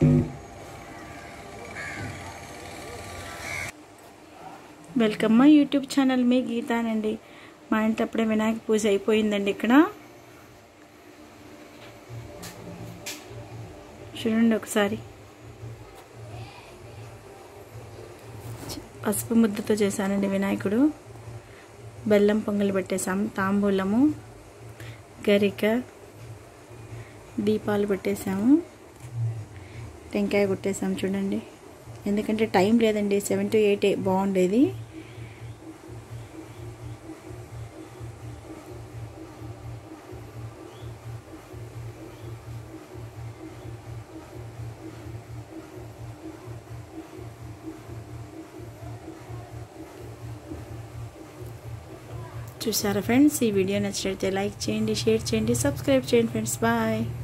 welcome my YouTube channel మీ గీతానండి మా ఇంట్లో అప్పుడే వినాయక పూజ అయిపోయిందండి ఇక్కడ చూడండి ఒకసారి పసుపు ముద్దతో చేశానండి వినాయకుడు బెల్లం పొంగలు పెట్టేశాం తాంబూలము గరిక దీపాలు పెట్టేశాము టెంకాయ కొట్టేసాం చూడండి ఎందుకంటే టైం లేదండి సెవెన్ టు ఎయిట్ బాగుండేది చూసారా ఫ్రెండ్స్ ఈ వీడియో నచ్చినట్లయితే లైక్ చేయండి షేర్ చేయండి సబ్స్క్రైబ్ చేయండి ఫ్రెండ్స్ బాయ్